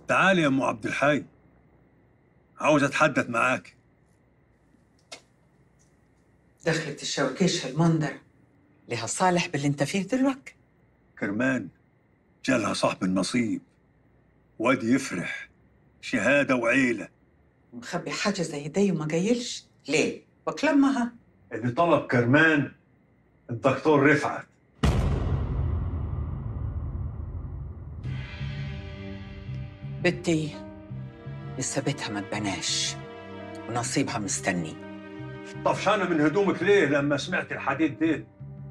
تعالي يا ام عبد الحي عاوز اتحدث معاك دخلت الشوكيش المنظر لها صالح باللي انت فيه دلوقتي كرمان جالها صاحب النصيب واد يفرح شهادة وعيلة مخبي حاجة زي دي وما جايلش ليه؟ وكلمها اللي طلب كرمان الدكتور رفعت بنتي لسه بيتها ما اتبناش ونصيبها مستني طفشانة من هدومك ليه لما سمعت الحديث ده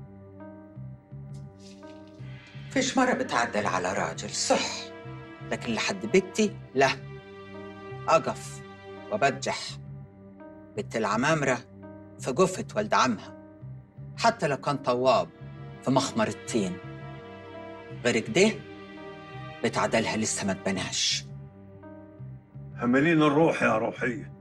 فيش مرة بتعدل على راجل صح لكن لحد بنتي لا أقف وبجح بنت العمامرة في جفة ولد عمها حتى لو كان طواب في مخمر الطين غير كده بتعدلها لسه ما اتبناش هملين الروح يا روحية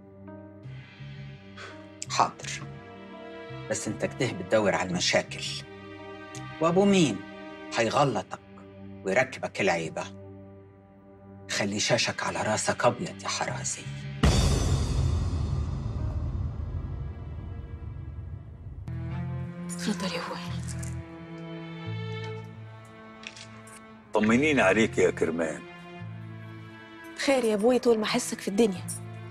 حاضر بس انت كده بتدور على المشاكل وابو مين هيغلطك ويركبك العيبة خلي شاشك على راسك ابيض يا حرازي اتفضل يا ابوي طمنين عليك يا كرمان خير يا ابوي طول ما احسك في الدنيا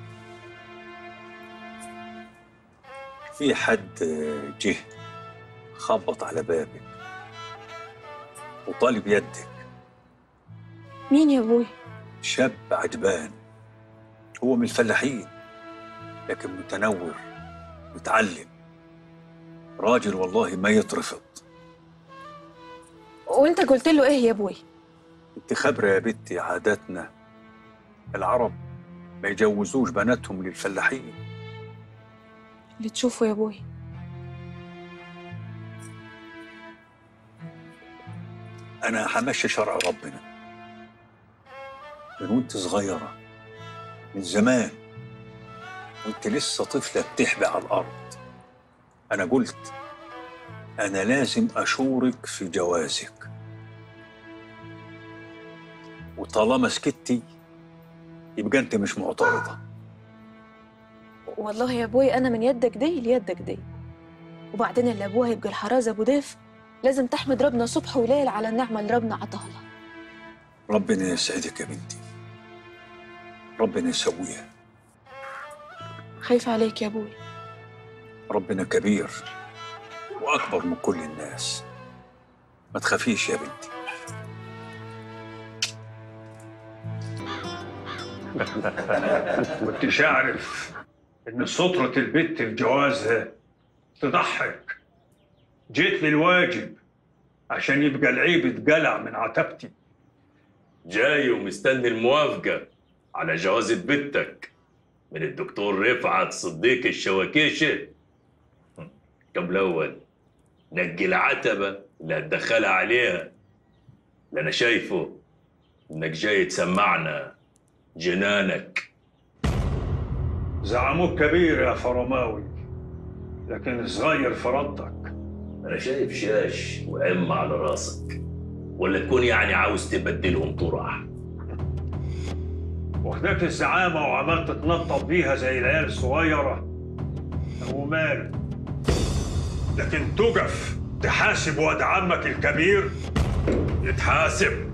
في حد جه خبط على بابك وطالب يدك مين يا ابوي شاب عجبان هو من الفلاحين لكن متنور متعلم راجل والله ما يترفض وانت قلت له ايه يا ابوي انت خبرة يا بنتي عاداتنا العرب ما يجوزوش بناتهم للفلاحين اللي تشوفه يا ابوي انا همشي شرع ربنا من وانت صغيرة من زمان وانت لسه طفلة بتحبي على الأرض أنا قلت أنا لازم أشورك في جوازك وطالما سكتي يبقى أنت مش معترضة والله يا ابوي انا من يدك دي ليدك دي وبعدين اللي ابوها يبقى الحراز ابو ضيف لازم تحمد ربنا صبح وليل على النعمه اللي ربنا عطاها لها ربنا يسعدك يا بنتي ربنا يسويها خايفه عليك يا ابوي ربنا كبير وأكبر من كل الناس ما تخافيش يا بنتي كنتش أعرف إن سطرة البت في جوازها تضحك جيت للواجب عشان يبقى العيب اتجلع من عتبتي جاي ومستني الموافقة على جوازة بنتك من الدكتور رفعت صديق الشواكيشة قبل أول نقي العتبة اللي هتدخلها عليها اللي أنا شايفه إنك جاي تسمعنا جنانك زعموك كبير يا فرماوي لكن صغير في ردك أنا شايف شاش وأم على راسك ولا تكون يعني عاوز تبدلهم طرح واخداك الزعامة وعمال تتنطط بيها زي العيال الصغيرة وماله لكن تقف تحاسب واد عمك الكبير يتحاسب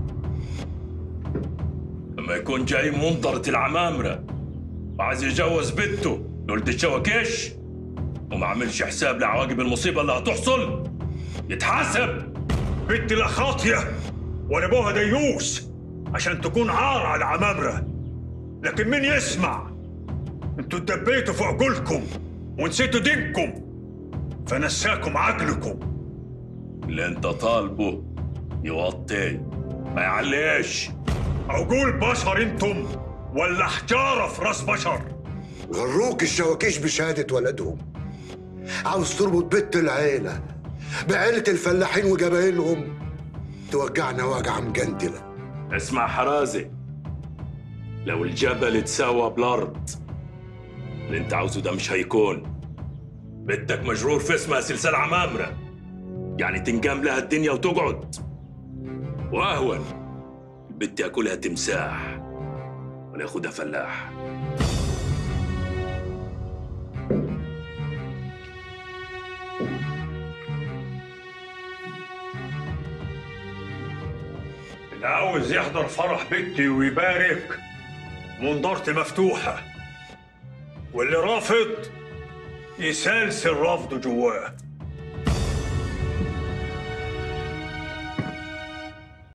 لما يكون جاي منطرة العمامرة وعايز يجوز بنته لولد الشواكيش وما عملش حساب لعواقب المصيبة اللي هتحصل يتحاسب بنت لا خاطية ولا ابوها ديوس عشان تكون عار على العمامرة لكن مين يسمع انتوا اتدبيتوا في عقولكم ونسيتوا دينكم فنساكم عقلكم اللي انت طالبه يوطي ما يعليش عقول بشر انتم ولا حجارة في راس بشر غروك الشواكيش بشهادة ولدهم عاوز تربط بنت العيلة بعيلة الفلاحين وجبايلهم توجعنا وجع مجندلة اسمع حرازي لو الجبل اتساوى بالارض اللي انت عاوزه ده مش هيكون بدك مجرور في اسمها سلسال عمامرة يعني تنقام لها الدنيا وتقعد واهون البت ياكلها تمساح وناخدها فلاح اللي عاوز يحضر فرح بنتي ويبارك منظرتي مفتوحة واللي رافض يسلسل رفضه جواه